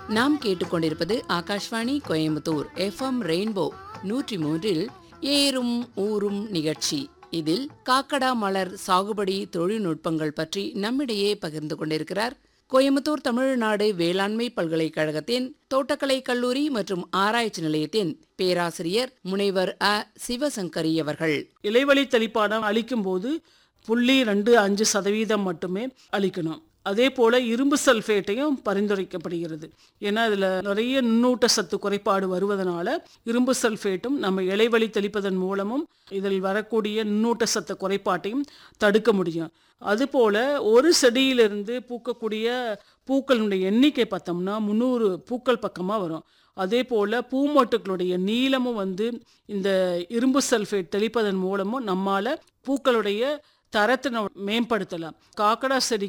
நாம் கேட்டுக்கொண்டிருப்பது Akashvani Coimbatore FM rainbow நூற்றி மூன்றில் ஏறும் ஊரும் நிகழ்ச்சி இதில் காக்கடா மலர் சாகுபடி தொழில்நுட்பங்கள் பற்றி நம்மிடையே பகிர்ந்து கொண்டிருக்கிறார் கோயம்புத்தூர் தமிழ்நாடு வேளாண்மை பல்கலைக்கழகத்தின் தோட்டக்கலை கல்லூரி மற்றும் ஆராய்ச்சி நிலையத்தின் பேராசிரியர் முனைவர் அ சிவசங்கரி அவர்கள் இலைவழி தெளிப்பாடம் அளிக்கும் போது புள்ளி ரெண்டு அஞ்சு சதவீதம் மட்டுமே அளிக்கணும் அதே போல இரும்பு சல்ஃபேட்டையும் பரிந்துரைக்கப்படுகிறது ஏன்னா இதில் நிறைய நுண்ணூட்ட சத்து குறைபாடு வருவதனால இரும்பு சல்ஃபேட்டும் நம்ம இலைவழி தெளிப்பதன் மூலமும் இதில் வரக்கூடிய நுண்ணூட்ட சத்து குறைபாட்டையும் தடுக்க முடியும் அதுபோல ஒரு செடியிலிருந்து பூக்கக்கூடிய பூக்களுடைய எண்ணிக்கை பார்த்தோம்னா முந்நூறு பூக்கள் பக்கமாக வரும் அதே போல் பூமொட்டுக்களுடைய நீளமும் வந்து இந்த இரும்பு சல்ஃபேட் தெளிப்பதன் மூலமும் நம்மால் பூக்களுடைய தரத்தை நம்ம மேம்படுத்தலாம் காக்கடா செடி